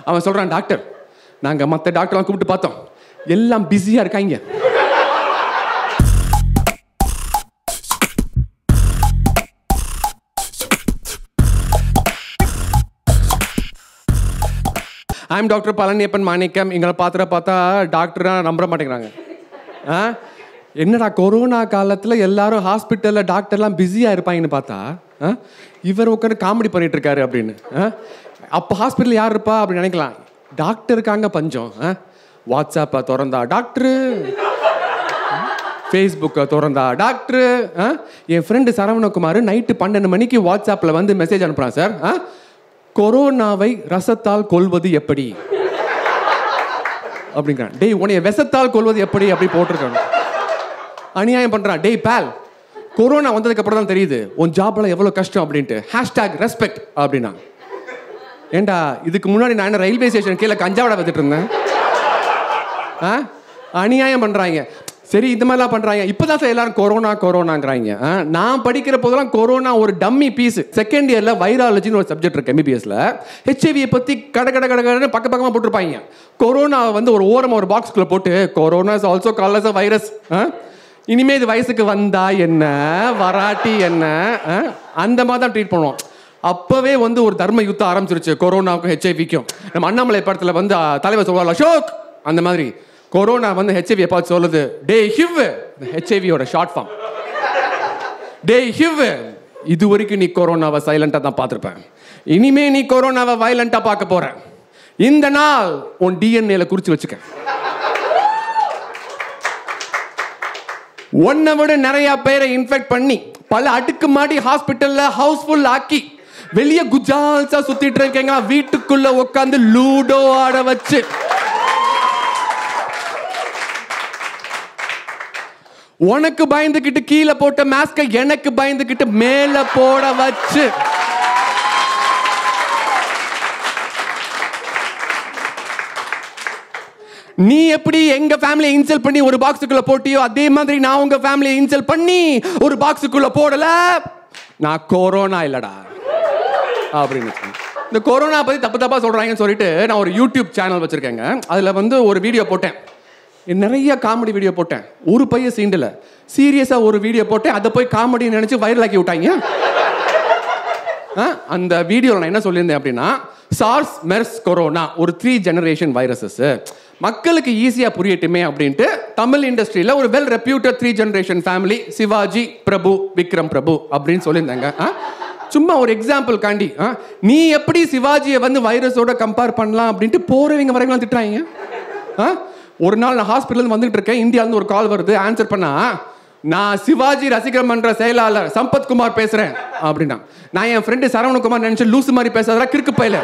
அவன் சொல்கிறான் டாக்டர் நாங்கள் மற்ற டாக்டர்லாம் கூப்பிட்டு பார்த்தோம் எல்லாம் பிஸியாக இருக்காங்க ஐம் டாக்டர் பழனியப்பன் மாணிக்கம் எங்களை பார்த்துற பார்த்தா டாக்டராக நம்ப மாட்டேங்கிறாங்க ஆ என்னடா கொரோனா காலத்தில் எல்லாரும் ஹாஸ்பிட்டலில் டாக்டர்லாம் பிஸியாக இருப்பாங்கன்னு பார்த்தா ஆ? இவர் உட்காந்து காமெடி பண்ணிட்டு இருக்காரு அப்படின்னு ஆ? அப்போ ஹாஸ்பிட்டல் யார் இருப்பா அப்படின்னு நினைக்கலாம் டாக்டருக்காங்க பஞ்சம் ஆ? வாட்ஸ்அப்பை திறந்தா டாக்டரு ஃபேஸ்புக்கை திறந்தா டாக்டரு ஆ? என் ஃப்ரெண்டு சரவணகுமார் நைட்டு பன்னெண்டு மணிக்கு வாட்ஸ்அப்பில் வந்து மெசேஜ் அனுப்புகிறான் சார் ஆ? கொரோனாவை ரசத்தால் கொல்வது எப்படி அப்படிங்கிறான் டேய் உன்னைய விஷத்தால் கொல்வது எப்படி அப்படி போட்டிருக்காங்க அநியாயம் பண்றான் டேய் பால் கொரோனா வந்ததுக்கு அப்புறம் தான் தெரியுது உன் ஜாப்ல எவ்வளவு கஷ்டம் அப்படின்ட்டு ஹேஷ்டாக் ரெஸ்பெக்ட் அப்படின்னா ஏண்டா இதுக்கு முன்னாடி நான் என்ன ரயில்வே ஸ்டேஷன் கீழே கஞ்சாவடை வித்துட்டு இருந்தேன் ஆ அநியாயம் பண்றாங்க சரி இந்த மாதிரிலாம் பண்றாங்க இப்பதான் சார் எல்லாரும் கொரோனா கொரோனாங்கிறாங்க ஆ, நான் படிக்கிற போதெல்லாம் கொரோனா ஒரு டம்மி பீஸ் செகண்ட் இயர்ல வைராலஜின்னு ஒரு சப்ஜெக்ட் இருக்கு எம்பிபிஎஸ்ல ஹெச்ஐவியை பத்தி கட கட கட கடன்னு பக்க பக்கமா போட்டிருப்பாங்க கொரோனா வந்து ஒரு ஓரமா ஒரு பாக்ஸ்குள்ள போட்டு corona is also call as virus இனிமே இது வயசுக்கு வந்தா என்ன வராட்டி என்ன ஆ? அந்த மாதிரி தான் ட்ரீட் பண்ணுவோம் அப்பவே வந்து ஒரு தர்ம யுத்தம் ஆரம்பிச்சிருச்சு கொரோனாவுக்கும் ஹெச்ஐவிக்கும் நம்ம அண்ணாமலை படத்துல வந்து ஆ, தலைவர் சொல்லுவார் அசோக் அந்த மாதிரி கொரோனா வந்து ஹெச்ஐவியை பார்த்து சொல்லுது டே ஹிவ் ஹெச்ஐவியோட ஷார்ட் ஃபார்ம் டே ஹிவ் இது வரைக்கும் நீ கொரோனாவை சைலண்டா தான் பார்த்துருப்பேன் இனிமே நீ கொரோனாவை வயலண்டா பார்க்க போற இந்த நாள் உன் டிஎன்ஏல குறிச்சு வச்சுக்க ஒன்னை விட நிறைய பேரை இன்ஃபெக்ட் பண்ணி பல அடுக்கு மாடி ஹாஸ்பிட்டல்ல ஹவுஸ்ஃபுல் ஆக்கி வெளிய குஜால்ஸா சுத்திட்டு இருக்கீங்க வீட்டுக்குள்ள உட்காந்து லூடோ ஆட வச்சு உனக்கு பயந்துகிட்டு கீழே போட்ட மாஸ்க எனக்கு பயந்துகிட்டு மேல போட வச்சு நீ எப்படி எங்க ஃபேமிலியை இன்சல் பண்ணி ஒரு பாக்ஸுக்குள்ள போட்டியோ அதே மாதிரி நான் உங்க ஃபேமிலியை இன்சல் பண்ணி ஒரு பாக்ஸுக்குள்ள போடல நான் கொரோனா இல்லடா அப்படின்னு சொன்னேன். இந்த கொரோனா பத்தி தப்பு தப்பா சொல்றாங்கன்னு சொல்லிட்டு நான் ஒரு யூடியூப் சேனல் வச்சிருக்கேங்க அதுல வந்து ஒரு வீடியோ போட்டேன் நிறைய காமெடி வீடியோ போட்டேன் ஒரு பையன் சீண்டல சீரியஸா ஒரு வீடியோ போட்டேன் அதை போய் காமெடி நினைச்சு வைரல் ஆக்கி விட்டாங்க ஆ, அந்த வீடியோவில் நான் என்ன சொல்லியிருந்தேன் அப்படின்னா சார்ஸ் மெர்ஸ் கொரோனா ஒரு த்ரீ ஜெனரேஷன் வைரஸஸ் மக்களுக்கு ஈஸியாக புரியட்டுமே அப்படின்ட்டு தமிழ் இண்டஸ்ட்ரியில் ஒரு well reputed three generation family Shivaji Prabhu Vikram Prabhu அப்படின்னு சொல்லியிருந்தாங்க ஆ, சும்மா ஒரு எக்ஸாம்பிள் காண்டி ஆ, நீ எப்படி சிவாஜியை வந்து வைரஸோட கம்பேர் பண்ணலாம் அப்படின்ட்டு போறவங்க வரைக்கும் திட்டுறாங்க ஆ, ஒரு நாள் நான் ஹாஸ்பிட்டல் வந்துட்டு இருக்கேன் இந்தியாவிலேருந்து ஒரு கால் வருது ஆன்சர் பண்ணா நான் சிவாஜி ரசிகர் மன்ற செயலாளர் சம்பத் குமார் பேசுறேன் அப்படின்னா நான் என் ஃப்ரெண்டு சரவணகுமார் நினைச்சு லூசு மாதிரி பேசாதடா கிறுக்கு பையல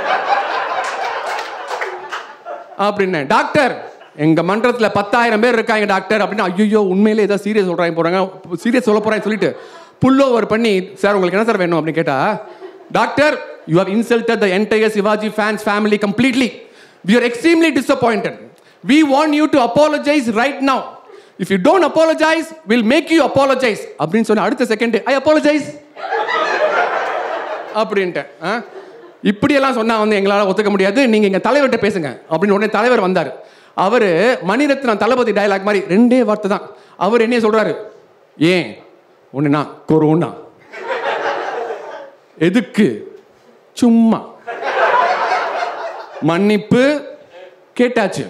அப்படின்னேன் டாக்டர் எங்க மன்றத்துல பத்தாயிரம் பேர் இருக்காங்க டாக்டர் அப்படின்னா ஐயோ உண்மையிலே ஏதோ சீரியஸ் சொல்றாங்க போறாங்க சீரியஸ் சொல்ல போறாங்க சொல்லிட்டு புல் ஓவர் பண்ணி சார் உங்களுக்கு என்ன சார் வேணும் அப்படின்னு கேட்டா doctor you have insulted the entire Shivaji fans family completely we are extremely disappointed we want you to apologise right now if you don't apologise will make you apologise அப்படின்னு சொன்ன அடுத்த second I apologise அப்படின்ட்டு ஆ? இப்படியெல்லாம் சொன்னா வந்து எங்களால் ஒத்துக்க முடியாது நீங்க எங்க தலைவர்கிட்ட பேசுங்க அப்படின்னு உடனே தலைவர் வந்தார் அவரு மணிரத்னம் தளபதி டயலாக் மாதிரி ரெண்டே வார்த்தை தான் அவர் என்ன சொல்றாரு ஏன் ஒண்ணுனா கொரோனா எதுக்கு சும்மா மன்னிப்பு கேட்டாச்சு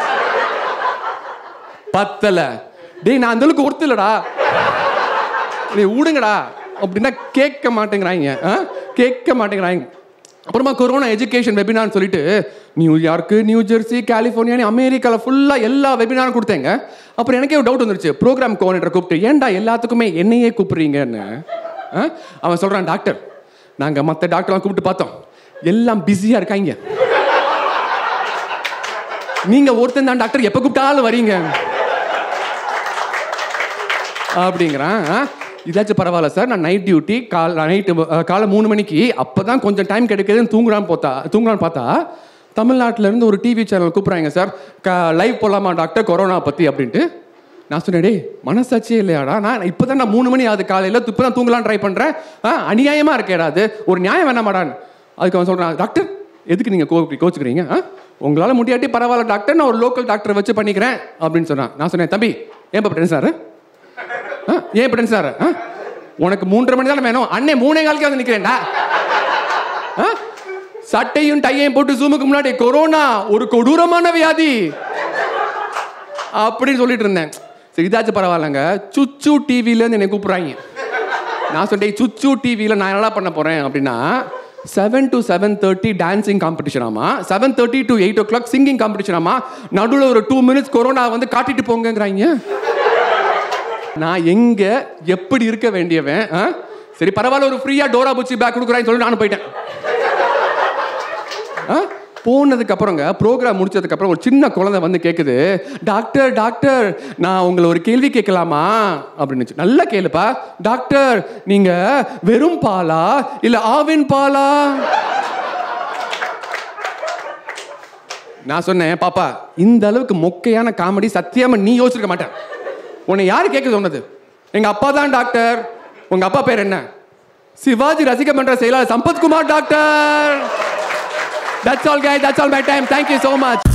பத்தல டேய் நான் அந்த அளவுக்கு ஒருத்தலடா நீ விடுங்கடா அப்படின்னா கேட்க மாட்டேங்கிறாங்க ஆ? கேட்க மாட்டேங்கிறாங்க அப்புறமா கொரோனா எஜுகேஷன் வெபினார்னு சொல்லிட்டு நியூயார்க்கு நியூ ஜெர்சி கலிஃபோர்னியா அமெரிக்காவில் ஃபுல்லாக எல்லா வெபினாரும் கொடுத்தேங்க அப்புறம் எனக்கே ஒரு டவுட் வந்துருச்சு ப்ரோக்ராம் கோஆர்டினேட்டர் கூப்பிட்டு ஏன்டா எல்லாத்துக்குமே என்னையே கூப்பிடுறீங்கன்னு ஆ? அவன் சொல்கிறான் டாக்டர் நாங்கள் மற்ற டாக்டர்லாம் கூப்பிட்டு பார்த்தோம் எல்லாம் பிஸியாக இருக்காங்க நீங்கள் ஒருத்தன் தான் டாக்டர் எப்போ கூப்பிட்டாலும் வரீங்க அப்படிங்கிறான் ஆ? இதாச்சும் பரவாயில்ல சார் நான் நைட் டியூட்டி கால் நைட்டு காலை மூணு மணிக்கு அப்போ தான் கொஞ்சம் டைம் கிடைக்குதுன்னு தூங்குறான்னு பார்த்தா தூங்குறான்னு பார்த்தா தமிழ்நாட்டுல இருந்து ஒரு டிவி சேனல் கூப்பிட்றாங்க சார் க லைவ் போகலாமா டாக்டர் கொரோனா பற்றி அப்படின்ட்டு நான் சொன்னேன் டேய் மனசாட்சியே இல்லையாடா நான் இப்போ தான் நான் மூணு மணி ஆகுது காலையில் இப்போ தான் தூங்கலாம் ட்ரை பண்ணுறேன் ஆ அநியாயமாக இருக்கேடா அது ஒரு நியாயம் வேணாமாடான்னு அதுக்கு அவன் சொல்கிறான் டாக்டர் எதுக்கு நீங்கள் கோ கோச்சுக்கிறீங்க ஆ உங்களால் முடியாட்டி பரவாயில்ல டாக்டர் நான் ஒரு லோக்கல் டாக்டரை வச்சு பண்ணிக்கிறேன் அப்படின்னு சொன்னான் நான் சொன்னேன் தம்பி ஏன் இப்போ டென்ஷன் ஆறு ஆ ஏன் இப்போ டென்ஷன் ஆறு ஆ உனக்கு மூன்றரை மணி தானே வேணும் அண்ணே மூணே காலுக்கே வந்து நிற்கிறேன்டா ஆ சட்டையும் டையையும் போட்டு ஜூமுக்கு முன்னாடி கொரோனா ஒரு கொடூரமான வியாதி அப்படின்னு சொல்லிட்டு இருந்தேன் சரி இதாச்சும் பரவாயில்லங்க சுச்சு டிவிலேருந்து என்னை கூப்பிட்றாங்க நான் சொன்னேன் சுச்சு டிவியில் நான் என்னடா பண்ண போகிறேன் அப்படின்னா seven to seven thirty dancing competition ஆமா seven thirty to eight o'clock singing competition ஆமா நடுவில் ஒரு டூ மினிட்ஸ் கொரோனா வந்து காட்டிட்டு போங்கங்கிறாங்க நான் எங்க எப்படி இருக்க வேண்டியவன் ஆ? சரி பரவாயில்ல ஒரு ஃப்ரீயா டோரா புச்சி பேக் கொடுக்குறான்னு சொல்லி நானும் போயிட்டேன் ஆ? போனதுக்கு அப்புறங்க ப்ரோக்ராம் முடிச்சதுக்கு அப்புறம் ஒரு சின்ன குழந்தை வந்து கேக்குது டாக்டர் டாக்டர் நான் உங்களை ஒரு கேள்வி கேட்கலாமா அப்படின்னு நல்லா கேளுப்பா டாக்டர் நீங்க வெறும் பாலா இல்ல ஆவின் பாலா நான் சொன்னேன் பாப்பா இந்த அளவுக்கு மொக்கையான காமெடி சத்தியமா நீ யோசிச்சிருக்க மாட்டேன் உன்னை யாரு கேட்க சொன்னது எங்க அப்பா தான் டாக்டர் உங்க அப்பா பேர் என்ன சிவாஜி ரசிக மன்ற செயலாளர் Sampathkumar doctor That's all, guys. That's all my time. Thank you so much.